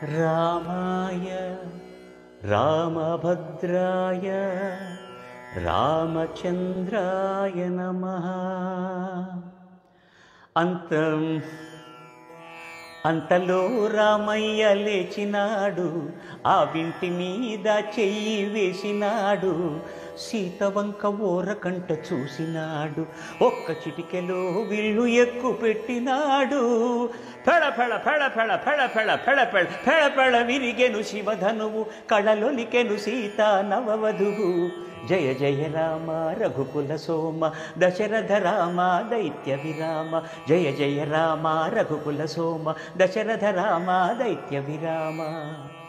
రామాయ రామభద్రాయ రామచంద్రాయ నమ అంతం అంతలో రామయ్య లేచినాడు ఆ వింటి మీద చెయ్యి వేసినాడు సీత వంక ఓరకంట చూసినాడు ఒక్క చిటికెలో విల్లు ఎక్కు పెట్టినాడు ఫెళ ఫెళ ఫెళ ఫెళ ఫెళ ఫెళ ఫెళ ఫెళ ఫెళ ఫెళ విరిగెను శివధనువు కళలొలికెను సీత నవవధువు జయ జయ రామ రఘుకుల సోమ దశరథ రామ దైత్య విరామ జయ జయ రామ రఘుకుల సోమ దశరథ రామ దైత్య విరామ